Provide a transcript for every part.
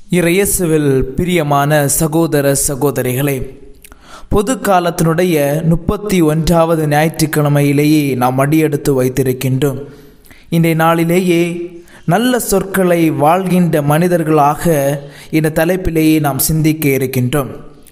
இறையேசுவில் பிரியமான சகோதர சகோதரிகளே பொது காலத்தினுடைய முப்பத்தி ஒன்றாவது ஞாயிற்றுக்கிழமையிலேயே நாம் அடியெடுத்து வைத்திருக்கின்றோம் இன்றைய நாளிலேயே நல்ல சொற்களை வாழ்கின்ற மனிதர்களாக இந்த தலைப்பிலேயே நாம் சிந்திக்க இருக்கின்றோம்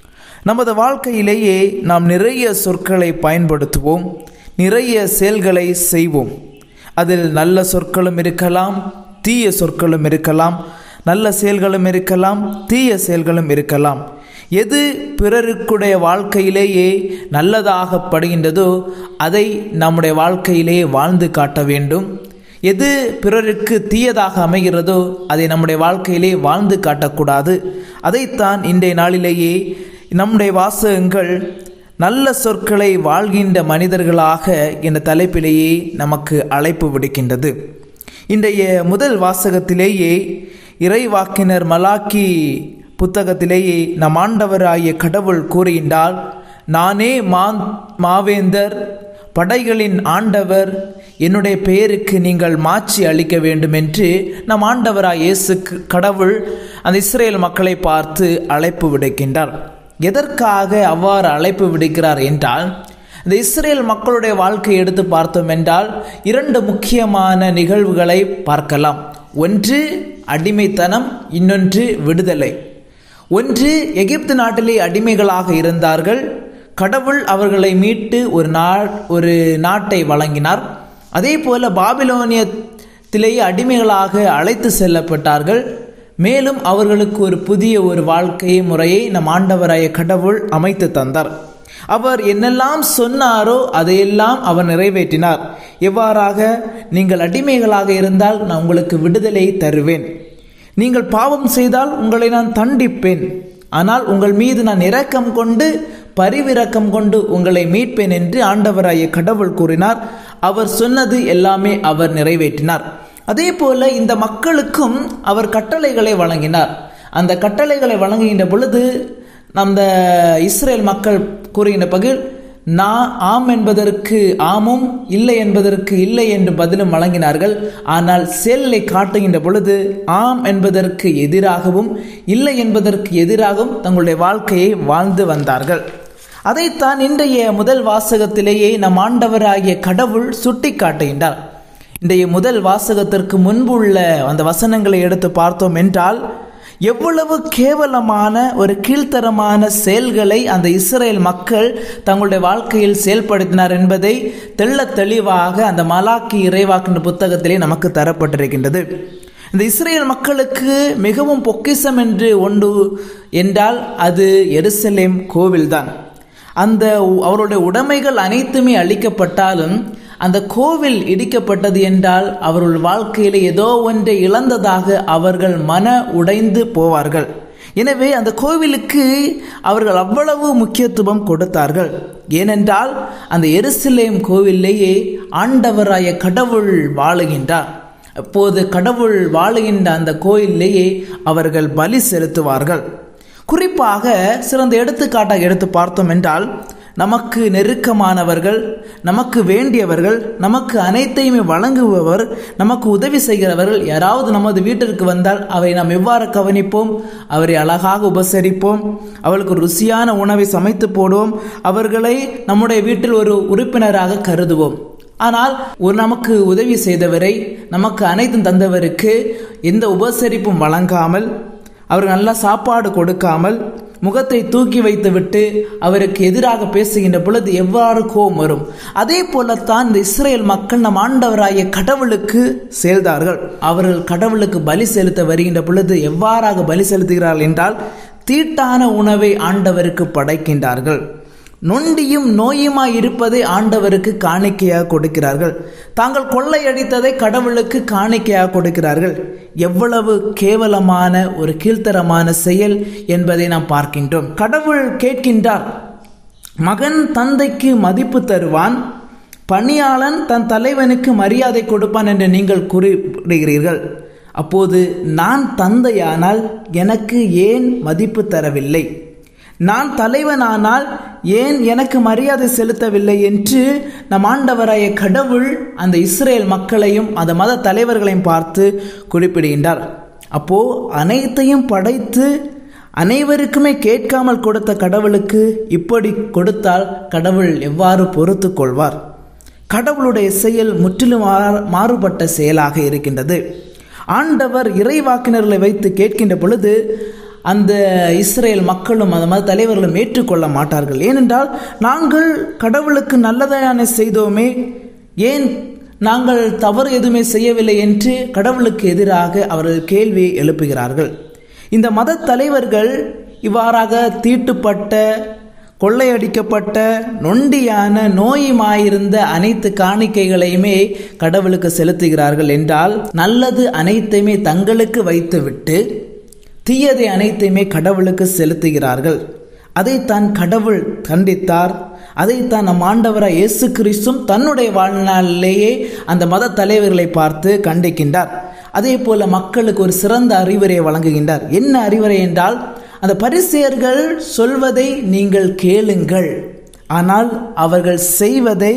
நமது வாழ்க்கையிலேயே நாம் நிறைய சொற்களை பயன்படுத்துவோம் நிறைய செயல்களை செய்வோம் அதில் நல்ல சொற்களும் இருக்கலாம் தீய சொற்களும் இருக்கலாம் நல்ல செயல்களும் இருக்கலாம் தீய செயல்களும் இருக்கலாம் எது பிறருக்குடைய வாழ்க்கையிலேயே நல்லதாகப்படுகின்றதோ அதை நம்முடைய வாழ்க்கையிலேயே வாழ்ந்து காட்ட வேண்டும் எது பிறருக்கு தீயதாக அமைகிறதோ அதை நம்முடைய வாழ்க்கையிலே வாழ்ந்து காட்டக்கூடாது அதைத்தான் இன்றைய நாளிலேயே நம்முடைய வாசகங்கள் நல்ல சொற்களை வாழ்கின்ற மனிதர்களாக என்ற தலைப்பிலேயே நமக்கு அழைப்பு விடுக்கின்றது இன்றைய முதல் வாசகத்திலேயே இறைவாக்கினர் மலாக்கி புத்தகத்திலேயே நம் ஆண்டவராகிய கடவுள் கூறுகின்றால் நானே மா மாவேந்தர் படைகளின் ஆண்டவர் என்னுடைய பெயருக்கு நீங்கள் மாற்றி அளிக்க வேண்டும் என்று நம் ஆண்டவராய் இயேசு கடவுள் அந்த இஸ்ரேல் மக்களை பார்த்து அழைப்பு விடுக்கின்றார் எதற்காக அவ்வாறு அழைப்பு விடுக்கிறார் என்றால் இந்த இஸ்ரேல் மக்களுடைய வாழ்க்கையை எடுத்து பார்த்தோம் என்றால் இரண்டு முக்கியமான நிகழ்வுகளை பார்க்கலாம் ஒன்று அடிமைத்தனம் இன்னொன்று விடுதலை ஒன்று எகிப்து நாட்டிலே அடிமைகளாக இருந்தார்கள் கடவுள் அவர்களை மீட்டு ஒரு நா ஒரு நாட்டை வழங்கினார் அதே போல பாபிலோனியத்திலேயே அடிமைகளாக அழைத்து செல்லப்பட்டார்கள் மேலும் அவர்களுக்கு ஒரு புதிய ஒரு வாழ்க்கை முறையை நம் ஆண்டவராய கடவுள் அமைத்து தந்தார் அவர் என்னெல்லாம் சொன்னாரோ அதையெல்லாம் அவர் நிறைவேற்றினார் எவ்வாறாக நீங்கள் அடிமைகளாக இருந்தால் நான் உங்களுக்கு விடுதலை தருவேன் நீங்கள் பாவம் செய்தால் உங்களை நான் தண்டிப்பேன் ஆனால் உங்கள் மீது நான் இரக்கம் கொண்டு பரிவிரக்கம் கொண்டு உங்களை மீட்பேன் என்று ஆண்டவராய கடவுள் கூறினார் அவர் சொன்னது எல்லாமே அவர் நிறைவேற்றினார் அதே போல இந்த மக்களுக்கும் அவர் கட்டளைகளை வழங்கினார் அந்த கட்டளைகளை வழங்குகின்ற பொழுது அந்த இஸ்ரேல் மக்கள் கூறுகின்ற பகிர் நான் ஆம் என்பதற்கு ஆமும் இல்லை என்பதற்கு இல்லை என்று பதிலும் வழங்கினார்கள் ஆனால் செயலை காட்டுகின்ற பொழுது ஆம் என்பதற்கு எதிராகவும் இல்லை என்பதற்கு எதிராகவும் தங்களுடைய வாழ்க்கையை வாழ்ந்து வந்தார்கள் அதைத்தான் இன்றைய முதல் வாசகத்திலேயே நம் ஆண்டவராகிய கடவுள் சுட்டி காட்டுகின்றார் இன்றைய முதல் வாசகத்திற்கு முன்புள்ள அந்த வசனங்களை எடுத்து பார்த்தோம் என்றால் எவ்வளவு கேவலமான ஒரு கீழ்த்தரமான செயல்களை அந்த இஸ்ரேல் மக்கள் தங்களுடைய வாழ்க்கையில் செயல்படுத்தினார் என்பதை தெள்ள தெளிவாக அந்த மலாக்கி இறைவாக்கின்ற புத்தகத்திலே நமக்கு தரப்பட்டிருக்கின்றது இந்த இஸ்ரேல் மக்களுக்கு மிகவும் பொக்கிசம் என்று ஒன்று என்றால் அது எருசலேம் கோவில்தான் அந்த அவருடைய உடைமைகள் அனைத்துமே அளிக்கப்பட்டாலும் அந்த கோவில் இடிக்கப்பட்டது என்றால் அவர்கள் வாழ்க்கையில் ஏதோ ஒன்றை இழந்ததாக அவர்கள் மன உடைந்து போவார்கள் எனவே அந்த கோவிலுக்கு அவர்கள் அவ்வளவு முக்கியத்துவம் கொடுத்தார்கள் ஏனென்றால் அந்த எருசலேம் கோவிலேயே ஆண்டவராய கடவுள் வாழுகின்றார் அப்போது கடவுள் வாழுகின்ற அந்த கோயிலேயே அவர்கள் பலி செலுத்துவார்கள் குறிப்பாக சிறந்த எடுத்துக்காட்டாக எடுத்து பார்த்தோம் என்றால் நமக்கு நெருக்கமானவர்கள் நமக்கு வேண்டியவர்கள் நமக்கு அனைத்தையுமே வழங்குபவர் நமக்கு உதவி செய்கிறவர்கள் யாராவது நமது வீட்டிற்கு வந்தால் அவை நாம் எவ்வாறு கவனிப்போம் அவரை அழகாக உபசரிப்போம் அவளுக்கு ருசியான உணவை சமைத்து போடுவோம் அவர்களை நம்முடைய வீட்டில் ஒரு உறுப்பினராக கருதுவோம் ஆனால் ஒரு நமக்கு உதவி செய்தவரை நமக்கு அனைத்தும் தந்தவருக்கு எந்த உபசரிப்பும் வழங்காமல் அவர் நல்லா சாப்பாடு கொடுக்காமல் முகத்தை தூக்கி வைத்துவிட்டு அவருக்கு எதிராக பேசுகின்ற பொழுது எவ்வாறு கோபம் வரும் அதே போலத்தான் இந்த இஸ்ரேல் மக்கள் நம் ஆண்டவராய கடவுளுக்கு சேர்ந்தார்கள் அவர்கள் கடவுளுக்கு பலி செலுத்த வருகின்ற பொழுது எவ்வாறாக பலி செலுத்துகிறார்கள் என்றால் தீட்டான உணவை ஆண்டவருக்கு படைக்கின்றார்கள் நொண்டியும் நோயுமாய் இருப்பதை ஆண்டவருக்கு காணிக்கையாக கொடுக்கிறார்கள் தாங்கள் கொள்ளையடித்ததை கடவுளுக்கு காணிக்கையாக கொடுக்கிறார்கள் எவ்வளவு கேவலமான ஒரு கீழ்த்தரமான செயல் என்பதை நாம் பார்க்கின்றோம் கடவுள் கேட்கின்றார் மகன் தந்தைக்கு மதிப்பு தருவான் பணியாளன் தன் தலைவனுக்கு மரியாதை கொடுப்பான் என்று நீங்கள் குறிப்பிடுகிறீர்கள் அப்போது நான் தந்தையானால் எனக்கு ஏன் மதிப்பு தரவில்லை நான் தலைவனானால் ஏன் எனக்கு மரியாதை செலுத்தவில்லை என்று நம் ஆண்டவராய கடவுள் அந்த இஸ்ரேல் மக்களையும் அந்த மத தலைவர்களையும் பார்த்து குறிப்பிடுகின்றார் அப்போ அனைத்தையும் படைத்து அனைவருக்குமே கேட்காமல் கொடுத்த கடவுளுக்கு இப்படி கொடுத்தால் கடவுள் எவ்வாறு பொறுத்து கொள்வார் கடவுளுடைய செயல் முற்றிலும் மாறு- மாறுபட்ட செயலாக இருக்கின்றது ஆண்டவர் இறைவாக்கினர்களை வைத்து கேட்கின்ற பொழுது அந்த இஸ்ரேல் மக்களும் அந்த மத தலைவர்களும் ஏற்றுக்கொள்ள மாட்டார்கள் ஏனென்றால் நாங்கள் கடவுளுக்கு நல்லதான செய்தோமே ஏன் நாங்கள் தவறு எதுவுமே செய்யவில்லை என்று கடவுளுக்கு எதிராக அவர்கள் கேள்வியை எழுப்புகிறார்கள் இந்த மத தலைவர்கள் இவ்வாறாக தீட்டுப்பட்ட கொள்ளையடிக்கப்பட்ட நொண்டியான நோயுமாயிருந்த அனைத்து காணிக்கைகளையுமே கடவுளுக்கு செலுத்துகிறார்கள் என்றால் நல்லது அனைத்தையுமே தங்களுக்கு வைத்துவிட்டு தீயதை அனைத்தையுமே கடவுளுக்கு செலுத்துகிறார்கள் அதைத்தான் கடவுள் கண்டித்தார் அதைத்தான் நம் ஆண்டவராய் இயேசு கிறிஸ்தும் தன்னுடைய வாழ்நாளிலேயே அந்த மத தலைவர்களை பார்த்து கண்டிக்கின்றார் அதே போல மக்களுக்கு ஒரு சிறந்த அறிவுரையை வழங்குகின்றார் என்ன அறிவுரை என்றால் அந்த பரிசேயர்கள் சொல்வதை நீங்கள் கேளுங்கள் ஆனால் அவர்கள் செய்வதை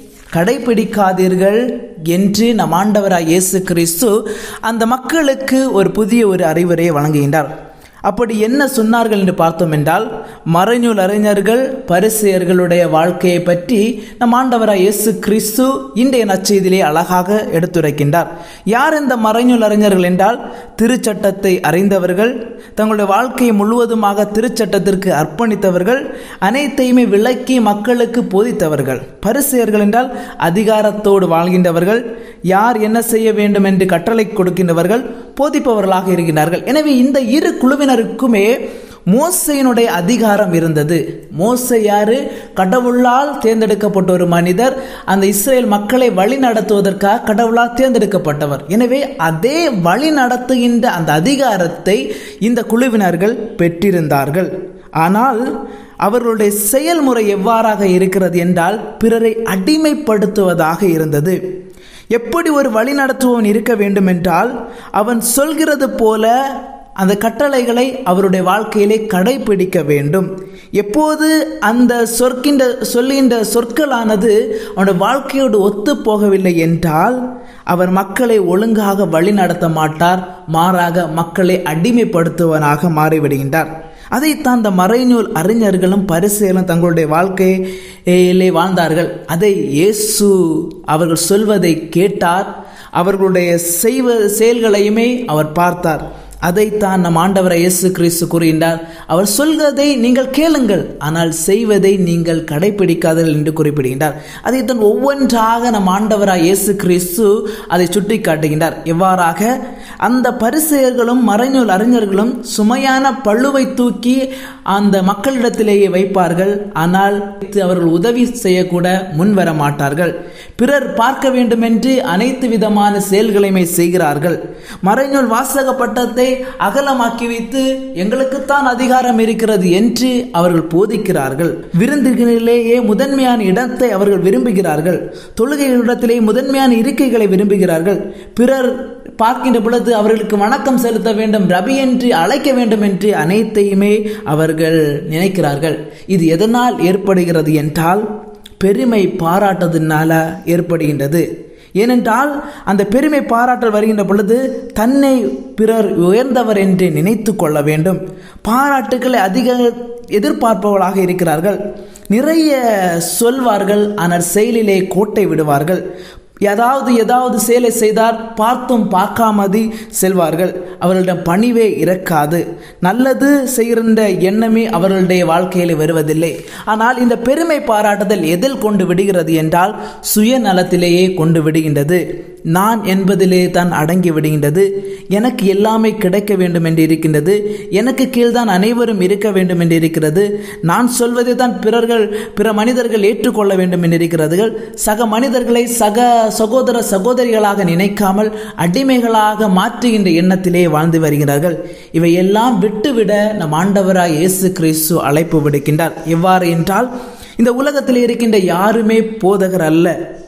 கடைபிடிக்காதீர்கள் என்று நம் ஆண்டவராய் இயேசு கிறிஸ்து அந்த மக்களுக்கு ஒரு புதிய ஒரு அறிவுரையை வழங்குகின்றார் அப்படி என்ன சொன்னார்கள் என்று பார்த்தோம் என்றால் மறைநூல் அறிஞர்கள் பரிசெயர்களுடைய வாழ்க்கையை பற்றி நம் ஆண்டவராய் இயேசு கிறிஸ்து இன்றைய நற்செய்தியிலே அழகாக எடுத்துரைக்கின்றார் யார் இந்த மறைநூல் அறிஞர்கள் என்றால் திருச்சட்டத்தை அறிந்தவர்கள் தங்களுடைய வாழ்க்கையை முழுவதுமாக திருச்சட்டத்திற்கு அர்ப்பணித்தவர்கள் அனைத்தையுமே விளக்கி மக்களுக்கு போதித்தவர்கள் பரிசெயர்கள் என்றால் அதிகாரத்தோடு வாழ்கின்றவர்கள் யார் என்ன செய்ய வேண்டும் என்று கட்டளை கொடுக்கின்றவர்கள் போதிப்பவர்களாக இருக்கின்றார்கள் எனவே இந்த இரு குழுவினருக்குமே மோசையினுடைய அதிகாரம் இருந்தது மோசை யாரு கடவுளால் தேர்ந்தெடுக்கப்பட்ட ஒரு மனிதர் அந்த இஸ்ரேல் மக்களை வழி நடத்துவதற்காக கடவுளால் தேர்ந்தெடுக்கப்பட்டவர் எனவே அதே வழி நடத்துகின்ற அந்த அதிகாரத்தை இந்த குழுவினர்கள் பெற்றிருந்தார்கள் ஆனால் அவர்களுடைய செயல்முறை எவ்வாறாக இருக்கிறது என்றால் பிறரை அடிமைப்படுத்துவதாக இருந்தது எப்படி ஒரு வழிநடத்துபவன் இருக்க வேண்டும் என்றால் அவன் சொல்கிறது போல அந்த கட்டளைகளை அவருடைய வாழ்க்கையிலே கடைபிடிக்க வேண்டும் எப்போது அந்த சொற்கின்ற சொல்லுகின்ற சொற்களானது அவனுடைய வாழ்க்கையோடு ஒத்து போகவில்லை என்றால் அவர் மக்களை ஒழுங்காக வழி நடத்த மாட்டார் மாறாக மக்களை அடிமைப்படுத்துவனாக மாறிவிடுகின்றார் அதைத்தான் அந்த மறைநூல் அறிஞர்களும் பரிசெயலும் தங்களுடைய வாழ்க்கையிலே வாழ்ந்தார்கள் அதை இயேசு அவர்கள் சொல்வதை கேட்டார் அவர்களுடைய செய்வ செயல்களையுமே அவர் பார்த்தார் அதைத்தான் நம் ஆண்டவரை இயேசு கிறிஸ்து கூறுகின்றார் அவர் சொல்வதை நீங்கள் கேளுங்கள் ஆனால் செய்வதை நீங்கள் கடைபிடிக்காதீர்கள் என்று குறிப்பிடுகின்றார் அதைத்தான் ஒவ்வொன்றாக நம் ஆண்டவராய் இயேசு கிறிஸ்து அதை சுட்டி காட்டுகின்றார் எவ்வாறாக அந்த பரிசெயர்களும் மறைநூல் அறிஞர்களும் சுமையான பழுவை தூக்கி அந்த மக்களிடத்திலேயே வைப்பார்கள் ஆனால் அவர்கள் உதவி செய்யக்கூட முன்வர மாட்டார்கள் பிறர் பார்க்க வேண்டுமென்று அனைத்து விதமான செயல்களையுமே செய்கிறார்கள் மறைநூல் வாசக பட்டத்தை அகலமாக்கி வைத்து எங்களுக்குத்தான் அதிகாரம் இருக்கிறது என்று அவர்கள் போதிக்கிறார்கள் விருந்துகளிலேயே முதன்மையான இடத்தை அவர்கள் விரும்புகிறார்கள் தொழுகைகளிடத்திலே முதன்மையான இருக்கைகளை விரும்புகிறார்கள் பிறர் பார்க்கின்ற பொழுது அவர்களுக்கு வணக்கம் செலுத்த வேண்டும் ரபி என்று அழைக்க வேண்டும் என்று அனைத்தையுமே அவர்கள் நினைக்கிறார்கள் இது எதனால் ஏற்படுகிறது என்றால் பெருமை பாராட்டத்தினால ஏற்படுகின்றது ஏனென்றால் அந்த பெருமை பாராட்டல் வருகின்ற பொழுது தன்னை பிறர் உயர்ந்தவர் என்று நினைத்து கொள்ள வேண்டும் பாராட்டுக்களை அதிக எதிர்பார்ப்பவர்களாக இருக்கிறார்கள் நிறைய சொல்வார்கள் ஆனால் செயலிலே கோட்டை விடுவார்கள் ஏதாவது ஏதாவது செயலை செய்தார் பார்த்தும் பார்க்காமதி செல்வார்கள் அவர்களிடம் பணிவே இறக்காது நல்லது செய்கின்ற எண்ணமே அவர்களுடைய வாழ்க்கையில் வருவதில்லை ஆனால் இந்த பெருமை பாராட்டுதல் எதில் கொண்டு விடுகிறது என்றால் சுயநலத்திலேயே கொண்டு விடுகின்றது நான் என்பதிலே தான் அடங்கி விடுகின்றது எனக்கு எல்லாமே கிடைக்க வேண்டும் என்று இருக்கின்றது எனக்கு கீழ்தான் அனைவரும் இருக்க வேண்டும் என்று இருக்கிறது நான் சொல்வதை தான் பிறர்கள் பிற மனிதர்கள் ஏற்றுக்கொள்ள வேண்டும் என்று இருக்கிறார்கள் சக மனிதர்களை சக சகோதர சகோதரிகளாக நினைக்காமல் அடிமைகளாக மாற்றுகின்ற எண்ணத்திலே வாழ்ந்து வருகிறார்கள் இவையெல்லாம் விட்டுவிட நம் ஆண்டவராய் இயேசு கிறிஸ்து அழைப்பு விடுக்கின்றார் எவ்வாறு என்றால் இந்த உலகத்தில் இருக்கின்ற யாருமே போதகர் அல்ல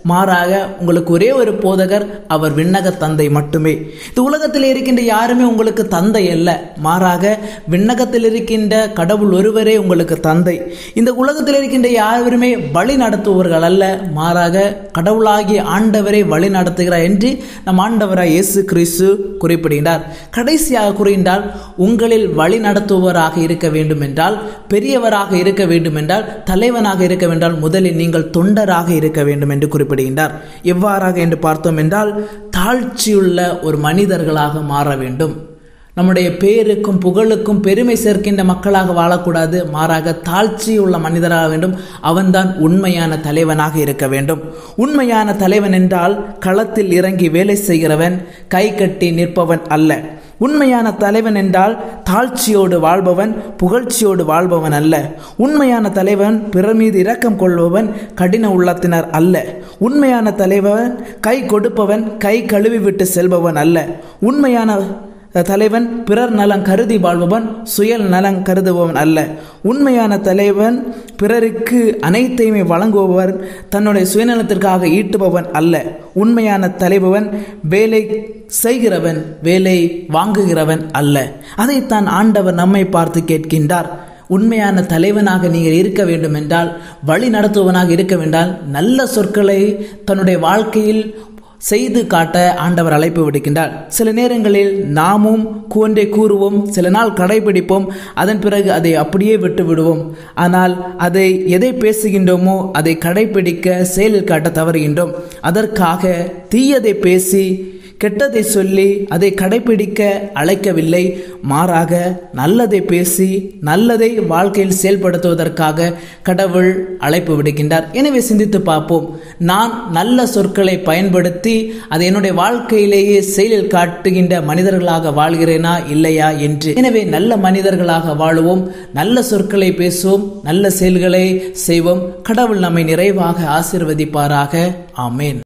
மாறாக உங்களுக்கு ஒரே ஒரு போதகர் அவர் விண்ணக தந்தை மட்டுமே இந்த உலகத்தில் இருக்கின்ற யாருமே உங்களுக்கு தந்தை அல்ல மாறாக விண்ணகத்தில் இருக்கின்ற கடவுள் ஒருவரே உங்களுக்கு தந்தை இந்த உலகத்தில் இருக்கின்ற யாருமே வழி நடத்துபவர்கள் அல்ல மாறாக கடவுளாகிய ஆண்டவரை வழி நடத்துகிறார் என்று நம் ஆண்டவராய் இயேசு கிறிஸ்து குறிப்பிடுகின்றார் கடைசியாக கூறுகின்றால் உங்களில் வழி நடத்துபவராக இருக்க வேண்டும் என்றால் பெரியவராக இருக்க வேண்டும் என்றால் தலைவனாக இருக்க வேண்டால் முதலில் நீங்கள் தொண்டராக இருக்க வேண்டும் என்று குறிப்பிடுகின்றார் எவ்வாறாக என்று பார்த்தோம் என்றால் தாழ்ச்சியுள்ள ஒரு மனிதர்களாக மாற வேண்டும் நம்முடைய பேருக்கும் புகழுக்கும் பெருமை சேர்க்கின்ற மக்களாக வாழக்கூடாது மாறாக தாழ்ச்சி உள்ள மனிதராக வேண்டும் அவன்தான் உண்மையான தலைவனாக இருக்க வேண்டும் உண்மையான தலைவன் என்றால் களத்தில் இறங்கி வேலை செய்கிறவன் கை கட்டி நிற்பவன் அல்ல உண்மையான தலைவன் என்றால் தாழ்ச்சியோடு வாழ்பவன் புகழ்ச்சியோடு வாழ்பவன் அல்ல உண்மையான தலைவன் பிறர் மீது இரக்கம் கொள்பவன் கடின உள்ளத்தினர் அல்ல உண்மையான தலைவன் கை கொடுப்பவன் கை கழுவி விட்டு செல்பவன் அல்ல உண்மையான தலைவன் பிறர் நலம் கருதி வாழ்பவன் சுயல் நலம் கருதுபவன் அல்ல உண்மையான தலைவன் பிறருக்கு அனைத்தையுமே வழங்குபவன் தன்னுடைய சுயநலத்திற்காக ஈட்டுபவன் அல்ல உண்மையான தலைவன் வேலை செய்கிறவன் வேலை வாங்குகிறவன் அல்ல அதைத்தான் ஆண்டவர் நம்மை பார்த்து கேட்கின்றார் உண்மையான தலைவனாக நீங்கள் இருக்க வேண்டும் என்றால் வழி நடத்துவனாக இருக்க வேண்டால் நல்ல சொற்களை தன்னுடைய வாழ்க்கையில் செய்து காட்ட ஆண்டவர் அழைப்பு விடுக்கின்றார் சில நேரங்களில் நாமும் கூன்றை கூறுவோம் சில நாள் கடைபிடிப்போம் அதன் பிறகு அதை அப்படியே விட்டு விடுவோம் ஆனால் அதை எதை பேசுகின்றோமோ அதை கடைபிடிக்க செயலில் காட்ட தவறுகின்றோம் அதற்காக தீயதை பேசி கெட்டதை சொல்லி அதை கடைபிடிக்க அழைக்கவில்லை மாறாக நல்லதை பேசி நல்லதை வாழ்க்கையில் செயல்படுத்துவதற்காக கடவுள் அழைப்பு விடுக்கின்றார் எனவே சிந்தித்து பார்ப்போம் நான் நல்ல சொற்களை பயன்படுத்தி அதை என்னுடைய வாழ்க்கையிலேயே செயலில் காட்டுகின்ற மனிதர்களாக வாழ்கிறேனா இல்லையா என்று எனவே நல்ல மனிதர்களாக வாழுவோம் நல்ல சொற்களை பேசுவோம் நல்ல செயல்களை செய்வோம் கடவுள் நம்மை நிறைவாக ஆசிர்வதிப்பாராக ஆமேன்